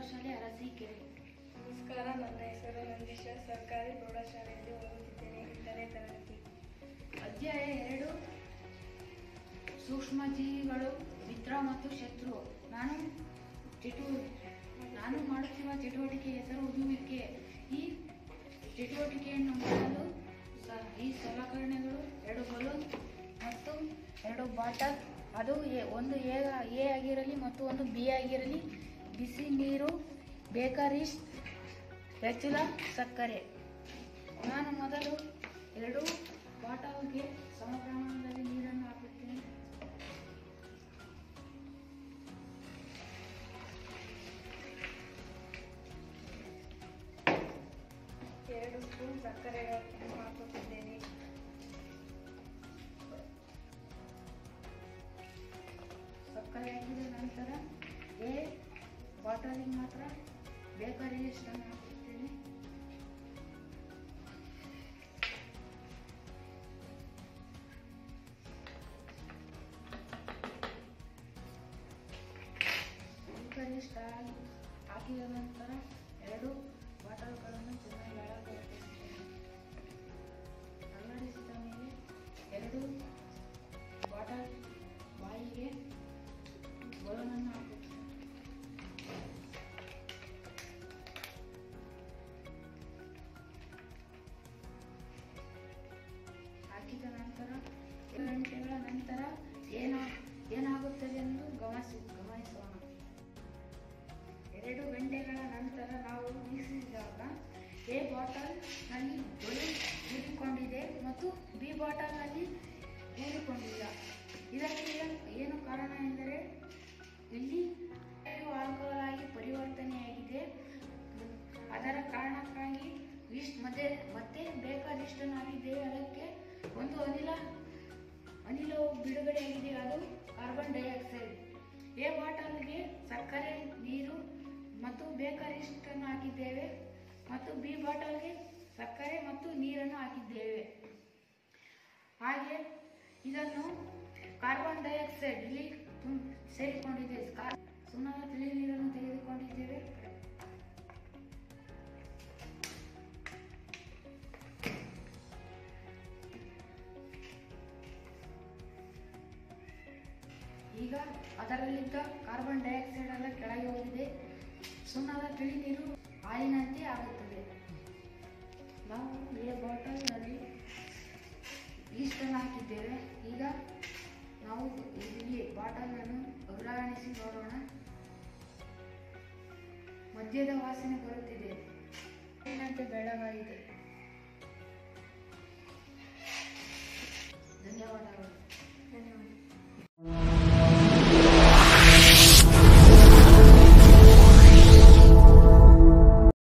ಪ್ರೌಢಶಾಲೆ ಅರಸೀಕೆರೆ ನಮಸ್ಕಾರ ನನ್ನ ಹೆಸರು ನಂದೀಶ ಸರ್ಕಾರಿ ಪ್ರೌಢಶಾಲೆಯಲ್ಲಿ ಓದುತ್ತಿದ್ದೇನೆ ಎಂಟನೇ ತರಗತಿ ಅಧ್ಯಾಯ ಎರಡು ಸೂಕ್ಷ್ಮಜೀವಿಗಳು ಮಿತ್ರ ಮತ್ತು ಶತ್ರು ನಾನು ಚಟು ನಾನು ಮಾಡುತ್ತಿರುವ ಚಟುವಟಿಕೆ ಹೆಸರು ಓದುವಿಕೆ ಈ ಚಟುವಟಿಕೆಯನ್ನು ಮಾಡಲು ಸ- ಈ ಸಲಕರಣೆಗಳು ಎರಡು ಬಲೂನ್ ಮತ್ತು ಎರಡು ಬಾಟಲ್ ಅದು ಎ- ಒಂದು ಎ ಎ ಆಗಿರಲಿ ಮತ್ತು ಒಂದು ಬಿ ಆಗಿರಲಿ ಬಿಸಿ ನೀರು ಬೇಕರೀಸ್ ಹೆಚ್ಚಿದ ಸಕ್ಕರೆ ನಾನು ಮೊದಲು ಎರಡು ಬಾಟಲ್ಗೆ ಸಮ ಪ್ರಮಾಣದಲ್ಲಿ ನೀರನ್ನು ಹಾಕುತ್ತೇನೆ ಎರಡು ಸ್ಪೂನ್ ಸಕ್ಕರೆಗಳನ್ನು ಹಾಕುತ್ತಿದ್ದೇನೆ ಸಕ್ಕರೆ ಹಾಕಿದ ನಂತರ ಎ ಬಾಟಲಿಗೆ ಮಾತ್ರ ಬೇಕರಿ ಎಷ್ಟನ್ನು ಹಾಕುತ್ತೇನೆ ಬೇಕರಿ ಇಷ್ಟ ಹಾಕಿದ ನಂತರ ಎರಡು ಬಾಟಲ್ಗಳನ್ನು ಚೆನ್ನಾಗಿ ಅಳವಡಿಸುತ್ತೇನೆ ಅಳವಡಿಸಿದ ಮೇಲೆ ಎರಡು ಬಾಟಲ್ ಬಾಯಿಗೆ ಬಲೂನನ್ನು ಹಾಕುತ್ತೇನೆ ಹಾಕಿದ ನಂತರ ಎರಡು ಗಂಟೆಗಳ ನಂತರ ಏನ ಏನಾಗುತ್ತದೆ ಎಂದು ಗಮನಿಸಿ ಗಮನಿಸೋಣ ಎರಡು ಗಂಟೆಗಳ ನಂತರ ನಾವು ವೀಕ್ಷಿಸಿದಾಗ ಎ ಬಾಟಲ್ನಲ್ಲಿ ಬಲೂನ್ ಊದಿಕೊಂಡಿದೆ ಮತ್ತು ಬಿ ಬಾಟಲ್ನಲ್ಲಿ ಊದಿಕೊಂಡಿಲ್ಲ ಇದಕ್ಕೆ ಏನ್- ಏನು ಕಾರಣ ಎಂದರೆ ಇಲ್ಲಿ ಆಲ್ಕೋಹಾಲ್ ಆಗಿ ಪರಿವರ್ತನೆಯಾಗಿದೆ ಅದರ ಕಾರಣಕ್ಕಾಗಿ ಇಷ್ಟು ಮತ್ತೆ ಮತ್ತೆ ಬೇಕಾದಷ್ಟನ್ನಾಗಿದ್ದೇವೆ ಅದಕ್ಕೆ ಒಂದು ಅನಿಲ ಅನಿಲವು ಬಿಡುಗಡೆಯಾಗಿದೆ ಅದು ಕಾರ್ಬನ್ ಡೈಆಕ್ಸೈಡ್ ಎ ಬಾಟಲ್ಗೆ ಸಕ್ಕರೆ ನೀರು ಮತ್ತು ಬೇಕಾದಷ್ಟನ್ನು ಹಾಕಿದ್ದೇವೆ ಮತ್ತು ಬಿ ಬಾಟಲ್ಗೆ ಸಕ್ಕರೆ ಮತ್ತು ನೀರನ್ನು ಹಾಕಿದ್ದೇವೆ ಹಾಗೆ ಇದನ್ನು ಕಾರ್ಬನ್ ಡೈಆಕ್ಸೈಡ್ ಇಲ್ಲಿ ತುಂ- ಸೇರಿಕೊಂಡಿದೆ ಕಾ- ಸುಣ್ಣದ ತಿಳಿ ನೀರನ್ನು ತೆಗೆದುಕೊಂಡಿದ್ದೇವೆ ಈಗ ಅದರಲ್ಲಿದ್ದ ಕಾರ್ಬನ್ ಡೈಆಕ್ಸೈಡ್ ಎಲ್ಲ ಕೆಳಗೆ ಹೋಗಿದೆ ಸುಣ್ಣದ ತಿಳಿ ನೀರು ಹಾಲಿನಂತೆ ಆಗುತ್ತದೆ ನಾವು ಎ ಬಾಟಲ್ನಲ್ಲಿ ಈಸ್ಟನ್ನು ಹಾಕಿದ್ದೇವೆ ಈಗ ನಾವು ಇಲ್ಲಿ ಬಾಟಲನ್ನು ಉಲ್ಲಾಣಿಸಿ ನೋಡೋಣ ಮದ್ಯದ ವಾಸನೆ ಬರುತ್ತಿದೆ ಏನಂತೆ ಬೆಳಗಾಗಿದೆ ಧನ್ಯವಾದಗಳು